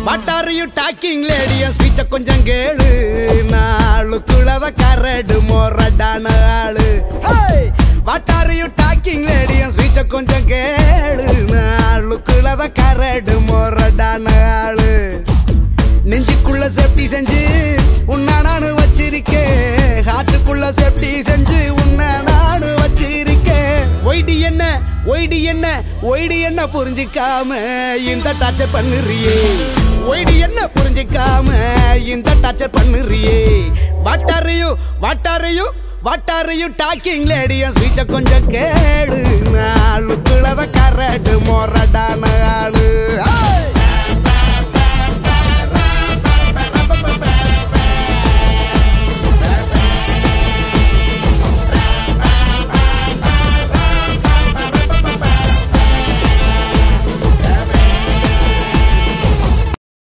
what are you talking lady என் ஸ்பீச்ச கொஞ்சம் கேளு நாளுக்குள்ளத கரடு மொரடான ஆளு what are you talking lady என் ஸ்பீச்ச கொஞ்சம் கேளு நாளுக்குள்ளத கரடு மொரடான ஆளு நெஞ்சுக்குள்ள சேஃப்டி செஞ்சு உன்னை நானு வச்சிருக்கேன் ஹார்ட்டுக்குள்ள சேஃப்டி செஞ்சு உன்னை நானு வச்சிருக்கேன் ஒய்டி என்ன ஒய்டி என்ன ஒய்டி என்ன புரிஞ்சிக்காம இந்த டார்ச்சர் பண்ணுறியே ஒய்டி என்ன புரிஞ்சிக்காம இந்த டார்ச்சர் பண்ணுறியே வாட்டாரையோ வாட்டாரையோ வாட்டாரையும் டாக்கிங் லேடி என் ஸ்வீச்ச கொஞ்சம் கேளு நாளுக்குள்ளத கரடு மொர